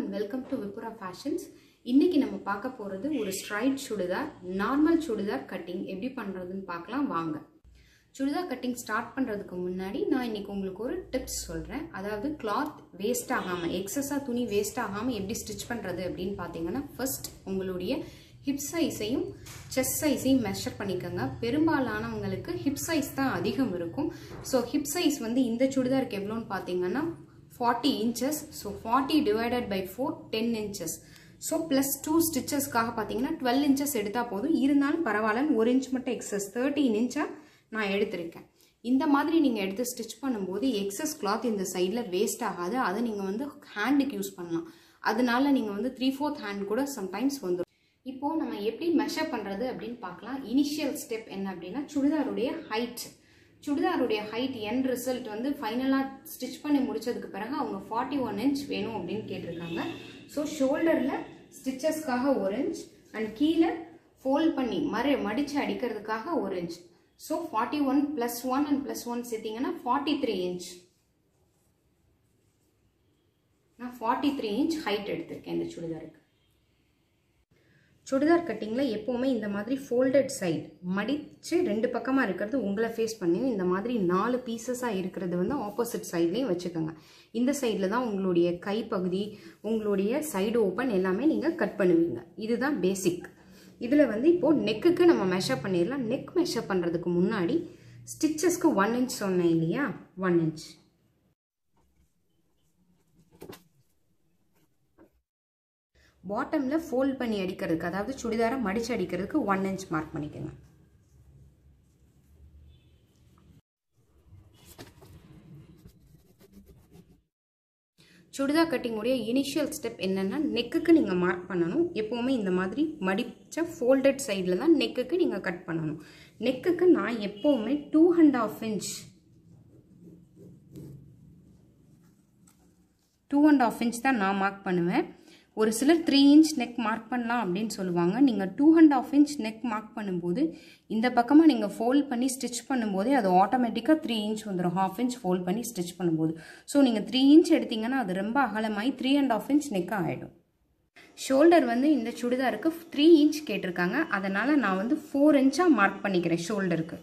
welcome to விபுரா fashions இன்னைக்கு நம்ம பார்க்க போகிறது ஒரு straight churidar normal churidar cutting எப்படி பண்ணுறதுன்னு பார்க்கலாம் வாங்க சுடிதார் கட்டிங் ஸ்டார்ட் பண்ணுறதுக்கு முன்னாடி நான் இன்னைக்கு உங்களுக்கு ஒரு டிப்ஸ் சொல்கிறேன் அதாவது கிளாத் வேஸ்ட் ஆகாமல் எக்ஸஸாக துணி வேஸ்ட் ஆகாமல் எப்படி ஸ்டிச் பண்ணுறது அப்படின்னு பார்த்தீங்கன்னா ஃபர்ஸ்ட் உங்களுடைய ஹிப் சைஸையும் செஸ்ட் சைஸையும் மெஷர் பண்ணிக்கோங்க பெரும்பாலானவங்களுக்கு ஹிப் சைஸ் தான் அதிகம் இருக்கும் ஸோ ஹிப் சைஸ் வந்து இந்த சுடிதாருக்கு எவ்வளோன்னு பார்த்தீங்கன்னா forty inches so forty divided by four ten inches so plus two ஸ்டிச்சஸ்க்காக பார்த்தீங்கன்னா டுவெல் இன்ச்சஸ் எடுத்தால் போதும் இருந்தாலும் பரவாயில்லன்னு ஒரு இன்ச் மட்டும் எக்ஸஸ் தேர்ட்டீன் இன்ச்சாக நான் எடுத்திருக்கேன் இந்த மாதிரி நீங்கள் எடுத்து ஸ்டிச் பண்ணும்போது எக்ஸஸ் கிளாத் இந்த சைடில் வேஸ்ட் ஆகாது அதை நீங்கள் வந்து ஹேண்டுக்கு யூஸ் பண்ணலாம் அதனால நீங்கள் வந்து த்ரீ ஃபோர்த் ஹேண்ட் கூட சம்டைம்ஸ் வந்துடும் இப்போது நம்ம எப்படி மெஷர் பண்ணுறது அப்படின்னு பார்க்கலாம் இனிஷியல் ஸ்டெப் என்ன அப்படின்னா சுடிதாருடைய ஹைட் சுடிதாருடைய ஹைட் என் ரிசல்ட் வந்து ஃபைனலாக ஸ்டிச் பண்ணி முடிச்சதுக்கு பிறகு அவங்க ஃபார்ட்டி ஒன் இன்ச் வேணும் அப்படின்னு கேட்டிருக்காங்க ஸோ ஷோல்டரில் ஸ்டிச்சஸ்க்காக ஒரு இன்ச் அண்ட் கீழே ஃபோல்ட் பண்ணி மறு மடித்து அடிக்கிறதுக்காக ஒரு inch so forty one plus one and plus one சேர்த்திங்கன்னா ஃபார்ட்டி த்ரீ இன்ச் நான் ஃபார்ட்டி த்ரீ இன்ச் ஹைட் எடுத்திருக்கேன் இந்த சுடிதாருக்கு சுடிதார் கட்டிங்கில் எப்போவுமே இந்த மாதிரி ஃபோல்டட் சைடு மடித்து ரெண்டு பக்கமாக இருக்கிறது உங்களை ஃபேஸ் பண்ணியும் இந்த மாதிரி நாலு பீசஸாக இருக்கிறது வந்து ஆப்போசிட் சைட்லேயும் வச்சுக்கோங்க இந்த சைடில் தான் உங்களுடைய கைப்பகுதி உங்களுடைய சைடு ஓப்பன் எல்லாமே நீங்கள் கட் பண்ணுவீங்க இதுதான் பேசிக் இதில் வந்து இப்போது நெக்குக்கு நம்ம மெஷர் பண்ணிடலாம் நெக் மெஷர் பண்ணுறதுக்கு முன்னாடி ஸ்டிச்சஸ்க்கு ஒன் இன்ச் சொன்னேன் இல்லையா ஒன் இன்ச் பாட்டமில் ஃபோல்ட் பண்ணி அடிக்கிறதுக்கு அதாவது சுடிதாரை மடித்து அடிக்கிறதுக்கு ஒன் இன்ச் மார்க் பண்ணிக்கோங்க சுடிதார் கட்டிங்குடைய இனிஷியல் ஸ்டெப் என்னென்னா நெக்குக்கு நீங்கள் மார்க் பண்ணணும் எப்போவுமே இந்த மாதிரி மடித்த ஃபோல்டட் சைடில் தான் நெக்குக்கு நீங்கள் கட் பண்ணணும் நெக்குக்கு நான் எப்போவுமே two and half inch two and half inch தான் நான் மார்க் பண்ணுவேன் ஒரு சிலர் த்ரீ இன்ச் நெக் மார்க் பண்ணலாம் அப்படின்னு சொல்லுவாங்க நீங்கள் two and half inch neck mark பண்ணும்போது இந்த பக்கமாக நீங்கள் ஃபோல்ட் பண்ணி ஸ்டிச் பண்ணும்போதே அது ஆட்டோமேட்டிக்காக த்ரீ இன்ச் வந்துடும் ஹாஃப் இன்ச் ஃபோல்ட் பண்ணி ஸ்டிச் பண்ணும்போது ஸோ நீங்கள் த்ரீ இன்ச் எடுத்தீங்கன்னா அது ரொம்ப அகலமாகி த்ரீ அண்ட் ஆஃப் இன்ச் நெக்காக ஆகிடும் ஷோல்டர் வந்து இந்த சுடிதாருக்கு த்ரீ இன்ச் கேட்டிருக்காங்க அதனால் நான் வந்து ஃபோர் இன்ச்சாக மார்க் பண்ணிக்கிறேன் ஷோல்டருக்கு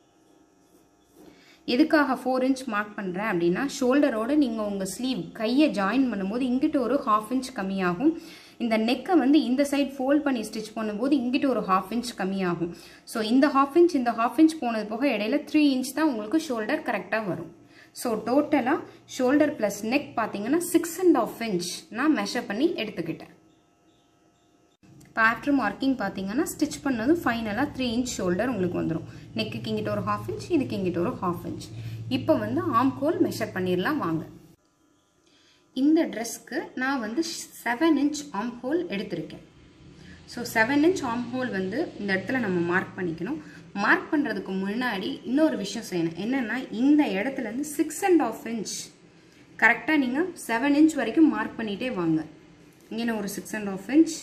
எதுக்காக ஃபோர் இன்ச் மார்க் பண்ணுறேன் அப்படின்னா ஷோல்டரோட நீங்கள் உங்கள் ஸ்லீவ் கையை ஜாயின் பண்ணும்போது இங்கிட்ட ஒரு ஹாஃப் இன்ச் கம்மியாகும் இந்த நெக்கை வந்து இந்த சைட் ஃபோல்ட் பண்ணி ஸ்டிச் பண்ணும்போது இங்கிட்ட ஒரு ஹாஃப் இன்ச் கம்மியாகும் ஸோ இந்த ஹாஃப் இன்ச் இந்த ஹாஃப் இன்ச் போனது போக இடையில த்ரீ இன்ச் தான் உங்களுக்கு ஷோல்டர் கரெக்டாக வரும் ஸோ டோட்டலாக ஷோல்டர் ப்ளஸ் நெக் பார்த்தீங்கன்னா சிக்ஸ் அண்ட் ஆஃப் இன்ச் நான் மெஷர் பண்ணி எடுத்துக்கிட்டேன் இப்போ ஆஃப்டர் மார்க்கிங் பார்த்தீங்கன்னா ஸ்டிச் பண்ணதும் ஃபைனலாக த்ரீ இன்ச் ஷோல்டர் உங்களுக்கு வந்துடும் நெக்குக்கு இங்கிட்ட ஒரு ஹாஃப் இன்ச் இதுக்கு இங்கிட்ட ஒரு ஹாஃப் இன்ச் இப்போ வந்து ஆம் ஹோல் மெஷர் பண்ணிடலாம் வாங்க இந்த ட்ரெஸ்க்கு நான் வந்து செவன் இன்ச் ஆம் ஹோல் எடுத்திருக்கேன் so seven inch arm hole வந்து இந்த இடத்துல நம்ம மார்க் பண்ணிக்கணும் மார்க் பண்ணுறதுக்கு முன்னாடி இன்னொரு விஷயம் செய்யணும் என்னென்னா இந்த இடத்துலேருந்து சிக்ஸ் அண்ட் ஆஃப் இன்ச் கரெக்டாக நீங்கள் செவன் இன்ச் வரைக்கும் மார்க் பண்ணிகிட்டே வாங்க இங்கே ஒரு சிக்ஸ் அண்ட் ஆஃப் இன்ச்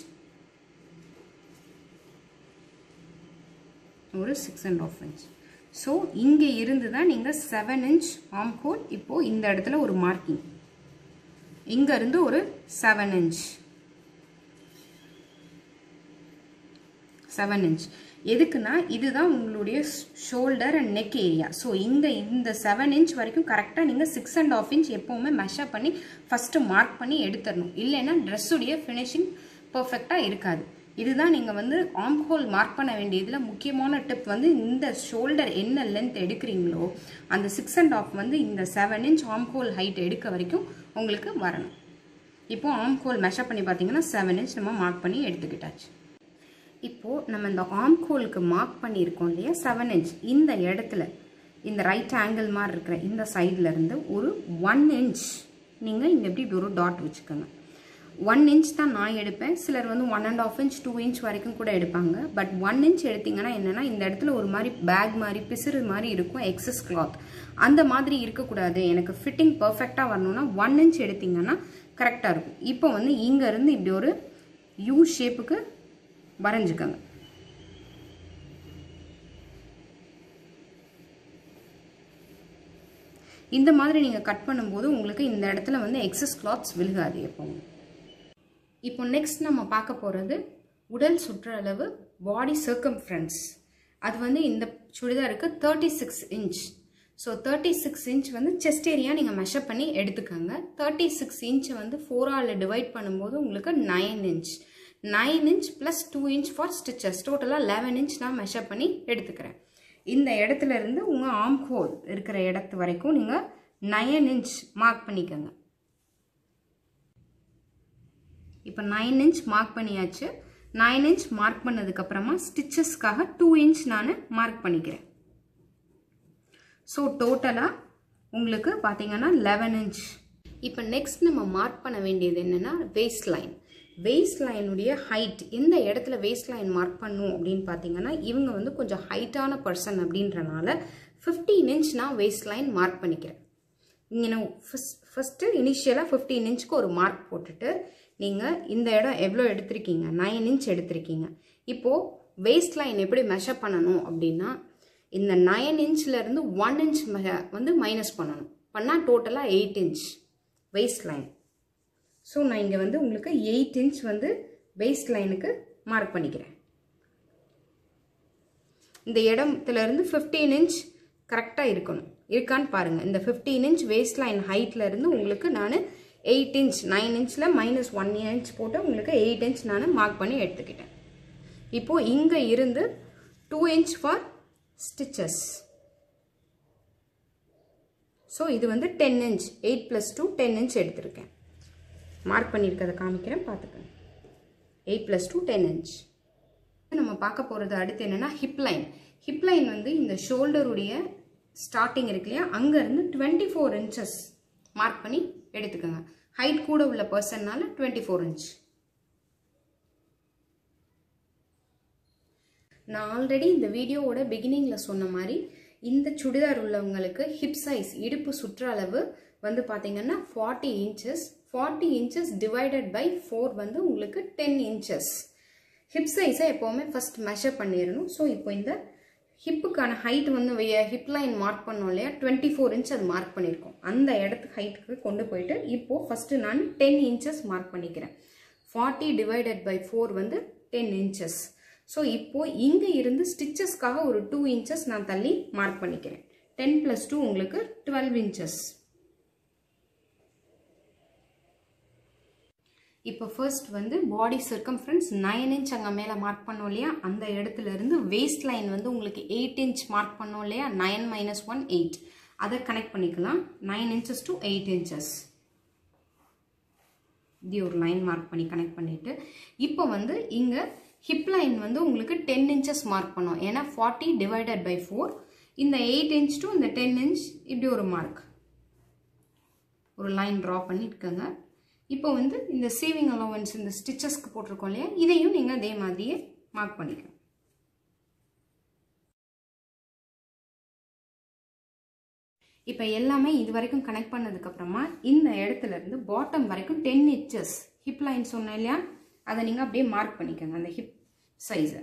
ஒரு six and half inch so இங்கே இருந்து தான் நீங்கள் செவன் இன்ச் ஆம் ஹோல் இப்போது இந்த இடத்துல ஒரு மார்க்கிங் இங்கேருந்து ஒரு செவன் இன்ச் செவன் இன்ச் எதுக்குன்னா இதுதான் உங்களுடைய shoulder and neck area so இந்த இந்த செவன் இன்ச் வரைக்கும் கரெக்டாக நீங்கள் சிக்ஸ் அண்ட் ஆஃப் இன்ச் எப்போவுமே மெஷர் பண்ணி ஃபஸ்ட்டு மார்க் பண்ணி எடுத்துடணும் இல்லைன்னா ட்ரெஸ்ஸுடைய ஃபினிஷிங் பர்ஃபெக்டாக இருக்காது இதுதான் நீங்கள் வந்து ஆம் ஹோல் மார்க் பண்ண வேண்டியதில் முக்கியமான டிப் வந்து இந்த ஷோல்டர் என்ன லென்த் எடுக்கிறீங்களோ அந்த சிக்ஸ் அண்ட் ஆஃப் வந்து இந்த seven inch arm hole height எடுக்க வரைக்கும் உங்களுக்கு வரணும் இப்போது ஆம் ஹோல் மெஷர் பண்ணி பார்த்தீங்கன்னா செவன் இன்ச் நம்ம மார்க் பண்ணி எடுத்துக்கிட்டாச்சு இப்போது நம்ம இந்த ஆம் ஹோலுக்கு மார்க் பண்ணியிருக்கோம் இல்லையா செவன் இன்ச் இந்த இடத்துல இந்த ரைட் ஆங்கிள் மாதிரி இருக்கிற இந்த சைட்லேருந்து ஒரு ஒன் இன்ச் நீங்கள் இங்கே எப்படி ஒரு டாட் வச்சுக்கோங்க ஒன் இன்ச் தான் நான் எடுப்பேன் சிலர் வந்து one and half inch two inch வரைக்கும் கூட எடுப்பாங்க பட் ஒன் இன்ச் எடுத்தீங்கன்னா என்னென்னா இந்த இடத்துல ஒரு மாதிரி பேக் மாதிரி பிசுறு மாதிரி இருக்கும் எக்ஸஸ் கிளாத் அந்த மாதிரி இருக்கக்கூடாது எனக்கு ஃபிட்டிங் பர்ஃபெக்டாக வரணும்னா ஒன் இன்ச் எடுத்தீங்கன்னா கரெக்டாக இருக்கும் இப்போ வந்து இங்கேருந்து இப்படி ஒரு யூ ஷேப்புக்கு வரைஞ்சிக்கோங்க இந்த மாதிரி நீங்கள் கட் பண்ணும்போது உங்களுக்கு இந்த இடத்துல வந்து எக்ஸஸ் கிளாத்ஸ் விழுகாது எப்பவும் இப்போ நெக்ஸ்ட் நம்ம பார்க்க போகிறது உடல் சுற்றளவு பாடி சர்க்கம்ஃபரன்ஸ் அது வந்து இந்த சுடிதாருக்கு thirty six inch so thirty six inch வந்து செஸ்ட் ஏரியா நீங்கள் மெஷர் பண்ணி எடுத்துக்கோங்க தேர்ட்டி சிக்ஸ் இன்ச்சை வந்து ஃபோரால் டிவைட் பண்ணும்போது உங்களுக்கு nine inch nine inch plus two inch for stitches டோட்டலாக லெவன் இன்ச் நான் மெஷர் பண்ணி எடுத்துக்கிறேன் இந்த இடத்துல இருந்து உங்கள் ஆம் ஹோல் இருக்கிற இடத்து வரைக்கும் நீங்கள் நயன் இன்ச் மார்க் பண்ணிக்கோங்க இப்போ நைன் இன்ச் மார்க் பண்ணியாச்சு நைன் இன்ச் மார்க் பண்ணதுக்கப்புறமா ஸ்டிச்சஸ்க்காக டூ இன்ச் நான் மார்க் பண்ணிக்கிறேன் ஸோ டோட்டலாக உங்களுக்கு பார்த்தீங்கன்னா லெவன் இன்ச் இப்போ நெக்ஸ்ட் நம்ம மார்க் பண்ண வேண்டியது என்னென்னா வேஸ்ட் லைன் வேஸ்ட் லைனுடைய ஹைட் எந்த இடத்துல வேஸ்ட் லைன் மார்க் பண்ணும் அப்படின்னு பார்த்தீங்கன்னா இவங்க வந்து கொஞ்சம் ஹைட்டான பர்சன் அப்படின்றனால ஃபிஃப்டீன் இன்ச் நான் வேஸ்ட் லைன் மார்க் பண்ணிக்கிறேன் இங்கே நான் ஃபஸ்ட் ஃபஸ்ட்டு இனிஷியலாக ஃபிஃப்டீன் இன்ச்சுக்கு ஒரு மார்க் போட்டுட்டு நீங்கள் இந்த இடம் எவ்வளோ எடுத்திருக்கீங்க நைன் இன்ச் எடுத்திருக்கீங்க இப்போது வேஸ்ட் லைன் எப்படி மெஷர் பண்ணணும் அப்படின்னா இந்த நைன் இன்ச்லேருந்து ஒன் இன்ச் வந்து மைனஸ் பண்ணணும் பண்ணால் டோட்டலாக eight inch waist line so நான் இங்கே வந்து உங்களுக்கு எயிட் இன்ச் வந்து வேஸ்ட் லைனுக்கு மார்க் பண்ணிக்கிறேன் இந்த இடத்துலேருந்து ஃபிஃப்டீன் இன்ச் கரெக்டாக இருக்கணும் இருக்கான்னு பாருங்கள் இந்த ஃபிஃப்டீன் இன்ச் வேஸ்ட் லைன் ஹைட்டில் இருந்து உங்களுக்கு நான் எயிட் இன்ச் நைன் இன்ச்சில் மைனஸ் ஒன் இன்ச் போட்டு உங்களுக்கு எயிட் இன்ச் நான் மார்க் பண்ணி எடுத்துக்கிட்டேன் இப்போது இங்கே இருந்து two inch for stitches so இது வந்து ten inch eight plus two ten inch எடுத்திருக்கேன் மார்க் பண்ணியிருக்கதை காமிக்கிறேன் பார்த்துக்கோங்க eight plus two ten inch நம்ம பார்க்க போகிறது அடுத்து என்னென்னா ஹிப் லைன் ஹிப் லைன் வந்து இந்த ஷோல்டருடைய ஸ்டார்டிங் இருக்கு இல்லையா அங்கேருந்து டுவெண்ட்டி ஃபோர் இன்ச்சஸ் மார்க் பண்ணி எடுத்துக்கோங்க ஹைட் கூட உள்ள பர்சன்னால டுவெண்ட்டி ஃபோர் இன்ச் நான் ஆல்ரெடி இந்த வீடியோவோட பிகினிங்கில் சொன்ன மாதிரி இந்த சுடிதார் உள்ளவங்களுக்கு ஹிப் சைஸ் இடுப்பு சுற்றளவு வந்து பார்த்தீங்கன்னா forty inches forty inches divided by four வந்து உங்களுக்கு டென் இன்ச்சஸ் ஹிப் சைஸை எப்போவுமே ஃபஸ்ட் மெஷர் பண்ணிடணும் ஸோ இப்போ இந்த ஹிப்புக்கான ஹைட் வந்து ஹிப் லைன் மார்க் பண்ணோம் இல்லையா டுவெண்ட்டி ஃபோர் இன்ச் அது மார்க் பண்ணியிருக்கோம் அந்த இடத்துக்கு ஹைட்டுக்கு கொண்டு போயிட்டு இப்போது ஃபஸ்ட்டு நான் டென் இன்ச்சஸ் மார்க் பண்ணிக்கிறேன் ஃபார்ட்டி டிவைடட் பை ஃபோர் வந்து டென் இன்ச்சஸ் ஸோ இப்போது இங்கே இருந்து ஸ்டிச்சஸ்க்காக ஒரு டூ இன்ச்சஸ் நான் தள்ளி மார்க் பண்ணிக்கிறேன் டென் ப்ளஸ் டூ உங்களுக்கு டுவெல் இன்ச்சஸ் இப்போ ஃபர்ஸ்ட் வந்து பாடி சர்க்கம்ஃபரன்ஸ் நைன் இன்ச் அங்கே மேலே மார்க் பண்ணோம் இல்லையா அந்த இடத்துல இருந்து வேஸ்ட் லைன் வந்து உங்களுக்கு எயிட் இன்ச் மார்க் பண்ணோம் இல்லையா நைன் மைனஸ் ஒன் எயிட் அதை கனெக்ட் பண்ணிக்கலாம் nine inches to eight inches இப்படி ஒரு லைன் மார்க் பண்ணி கனெக்ட் பண்ணிவிட்டு இப்போ வந்து இங்கே ஹிப் லைன் வந்து உங்களுக்கு டென் இன்ச்சஸ் மார்க் பண்ணோம் ஏன்னா ஃபார்ட்டி டிவைடட் பை ஃபோர் இந்த எயிட் இன்ச் டு இந்த டென் இன்ச் இப்படி ஒரு மார்க் ஒரு லைன் ட்ரா பண்ணிட்டுக்கோங்க இப்போ வந்து இந்த சேவிங் அலோவன்ஸ் இந்த ஸ்டிச்சஸ்க்கு போட்டிருக்கோம் இல்லையா இதையும் நீங்கள் அதே மாதிரியே மார்க் பண்ணிக்கணும் இப்போ எல்லாமே இது வரைக்கும் கனெக்ட் பண்ணதுக்கப்புறமா இந்த இடத்துல இருந்து பாட்டம் வரைக்கும் டென் இன்ச்சஸ் ஹிப் லைன் சொன்னேன் இல்லையா அதை நீங்கள் அப்படியே மார்க் பண்ணிக்கோங்க அந்த ஹிப் சைஸை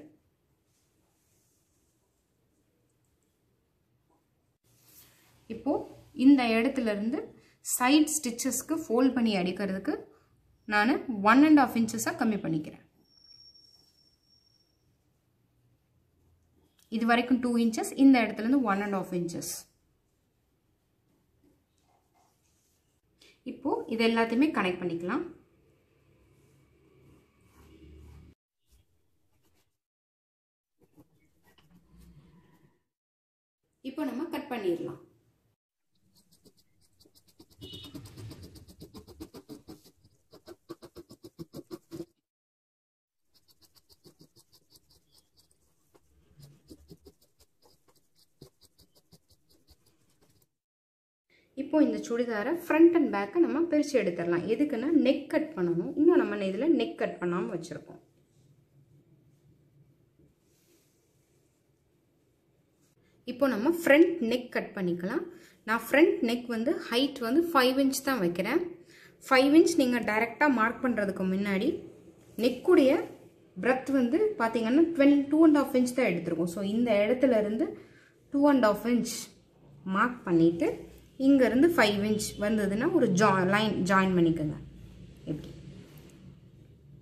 இப்போது இந்த இடத்துல இருந்து சைட் ஸ்டிச்சஸ்க்கு ஃபோல்ட் பண்ணி அடிக்கிறதுக்கு நான் ஒன் அண்ட் ஆஃப் இன்ச்சஸாக கம்மி பண்ணிக்கிறேன் இது வரைக்கும் டூ இன்ச்சஸ் இந்த இடத்துலேருந்து ஒன் அண்ட் ஆஃப் இன்ச்சஸ் இப்போது இது எல்லாத்தையுமே கனெக்ட் பண்ணிக்கலாம் இப்போ நம்ம கட் பண்ணிடலாம் இப்போ இந்த சுடிதாரை ஃப்ரண்ட் அண்ட் பேக்கை நம்ம பிரித்து எடுத்துடலாம் எதுக்குன்னா நெக் கட் பண்ணணும் இன்னும் நம்ம இதில் நெக் கட் பண்ணாமல் வச்சுருக்கோம் இப்போ நம்ம ஃப்ரண்ட் நெக் கட் பண்ணிக்கலாம் நான் ஃப்ரண்ட் நெக் வந்து ஹைட் வந்து ஃபைவ் இன்ச் தான் வைக்கிறேன் ஃபைவ் இன்ச் நீங்கள் டைரெக்டாக மார்க் பண்ணுறதுக்கு முன்னாடி நெக்குடைய பிரெத் வந்து பார்த்தீங்கன்னா twelve two and half inch தான் எடுத்திருக்கோம் ஸோ இந்த இடத்துல இருந்து two and half inch mark பண்ணிவிட்டு இங்கேருந்து ஃபைவ் இன்ச் வந்ததுன்னா ஒரு ஜா லைன் ஜாயின் பண்ணிக்கோங்க எப்படி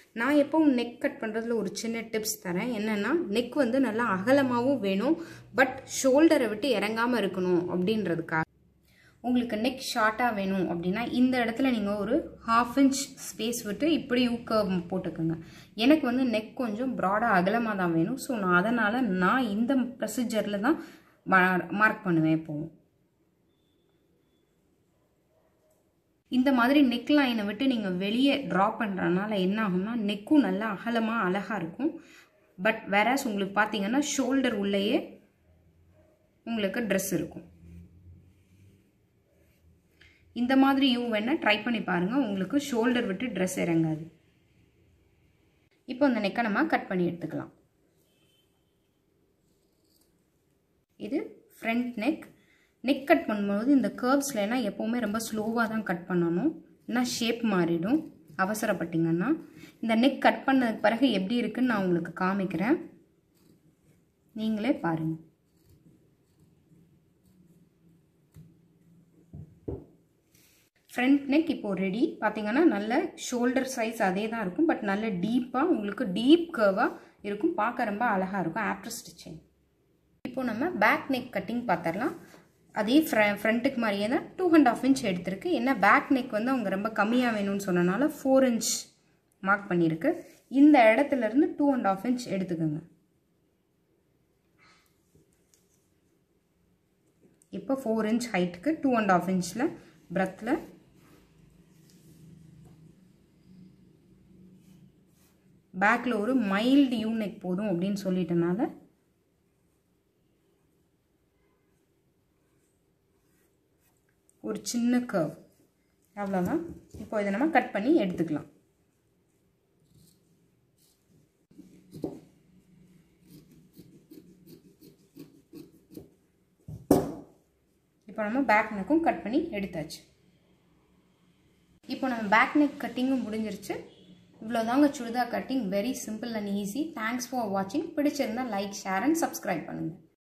நான் எப்பவும் நெக் கட் பண்ணுறதுல ஒரு சின்ன டிப்ஸ் தரேன் என்னென்னா நெக் வந்து நல்லா அகலமாகவும் வேணும் பட் ஷோல்டரை விட்டு இறங்காமல் இருக்கணும் அப்படின்றதுக்காக உங்களுக்கு நெக் ஷார்ட்டாக வேணும் அப்படின்னா இந்த இடத்துல நீங்கள் ஒரு ஹாஃப் இன்ச் ஸ்பேஸ் விட்டு இப்படி ஊக்க போட்டுக்கோங்க எனக்கு வந்து நெக் கொஞ்சம் ப்ராடாக அகலமாக தான் வேணும் ஸோ நான் அதனால் நான் இந்த ப்ரொசீஜரில் தான் மார்க் பண்ணுவேன் எப்போவும் இந்த மாதிரி நெக் லைனை விட்டு நீங்கள் வெளியே ட்ரா பண்ணுறதுனால என்ன ஆகும்னா நெக்கும் நல்லா அகலமாக அழகாக இருக்கும் பட் வேறஸ் உங்களுக்கு பார்த்தீங்கன்னா ஷோல்டர் உள்ளேயே உங்களுக்கு ட்ரெஸ் இருக்கும் இந்த மாதிரி யூ வேணால் ட்ரை பண்ணி பாருங்கள் உங்களுக்கு ஷோல்டர் விட்டு ட்ரெஸ் இறங்காது இப்போ இந்த நெக்கை நம்ம கட் பண்ணி எடுத்துக்கலாம் இது ஃப்ரண்ட் நெக் நெக் கட் பண்ணும்போது இந்த கர்வ்ஸ்லாம் எப்போவுமே ரொம்ப ஸ்லோவாக தான் கட் பண்ணணும் ஏன்னா ஷேப் மாறிடும் அவசரப்பட்டீங்கன்னா இந்த நெக் கட் பண்ணதுக்கு பிறகு எப்படி இருக்குன்னு நான் உங்களுக்கு காமிக்கிறேன் நீங்களே பாருங்கள் ஃப்ரண்ட் நெக் இப்போது ரெடி பார்த்தீங்கன்னா நல்ல ஷோல்டர் சைஸ் அதே தான் இருக்கும் பட் நல்ல டீப்பாக உங்களுக்கு டீப் கர்வாக இருக்கும் பார்க்க ரொம்ப அழகாக இருக்கும் ஆஃப்டர் ஸ்டிச்சிங் இப்போ நம்ம பேக் நெக் கட்டிங் பார்த்துடலாம் அதே ஃப்ர ஃப்ரண்ட்டுக்கு மாதிரியே தான் டூ அண்ட் ஆஃப் இன்ச் எடுத்திருக்கு ஏன்னா பேக் நெக் வந்து அவங்க ரொம்ப கம்மியாக வேணும்னு சொன்னனால ஃபோர் இன்ச் மார்க் பண்ணியிருக்கு இந்த இடத்துலேருந்து டூ அண்ட் ஆஃப் இன்ச் எடுத்துக்கோங்க இப்போ ஃபோர் இன்ச் ஹைட்டுக்கு டூ அண்ட் ஆஃப் இன்ச்சில் பிரத்தில் பேக்கில் ஒரு மைல்டு யூனெக் போதும் அப்படின்னு சொல்லிட்டனால ஒரு சின்ன கர்வ் அவ்வளோதான் இப்போ இதை நம்ம கட் பண்ணி எடுத்துக்கலாம் இப்போ நம்ம பேக் நெக்கும் கட் பண்ணி எடுத்தாச்சு இப்போ நம்ம பேக் நெக் கட்டிங்கும் முடிஞ்சிருச்சு இவ்வளோதாங்க churidar cutting very simple and easy thanks for வாட்சிங் பிடிச்சிருந்தா லைக் ஷேர் அண்ட் சப்ஸ்கிரைப் பண்ணுங்கள்